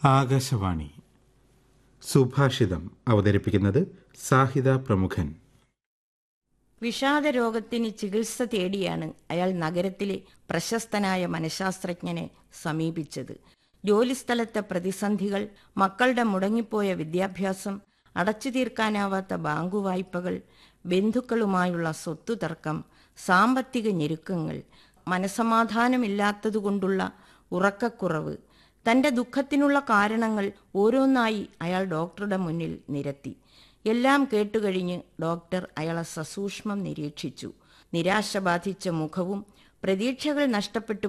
ആകാശവാണി സുഭാഷിതം അവതരിപ്പിക്കുന്നത് സാഹിത പ്രമുഖൻ വിഷാദരോഗത്തിന് ചികിത്സ തേടിയാണ് അയാൾ നഗരത്തിലെ പ്രശസ്തനായ മനഃശാസ്ത്രജ്ഞനെ സമീപിച്ചത് ജോലിസ്ഥലത്തെ പ്രതിസന്ധികൾ മക്കളുടെ മുടങ്ങിപ്പോയ വിദ്യാഭ്യാസം അടച്ചു തീർക്കാനാവാത്ത ബാങ്കു വായ്പകൾ ബന്ധുക്കളുമായുള്ള സ്വത്തു തർക്കം സാമ്പത്തിക ഞെരുക്കങ്ങൾ മനസമാധാനമില്ലാത്തതുകൊണ്ടുള്ള ഉറക്കക്കുറവ് തന്റെ ദുഃഖത്തിനുള്ള കാരണങ്ങൾ ഓരോന്നായി അയാൾ ഡോക്ടറുടെ മുന്നിൽ നിരത്തി എല്ലാം കേട്ടുകഴിഞ്ഞ് ഡോക്ടർ അയാളെ സസൂക്ഷ്മം നിരീക്ഷിച്ചു നിരാശ ബാധിച്ച മുഖവും പ്രതീക്ഷകൾ നഷ്ടപ്പെട്ടു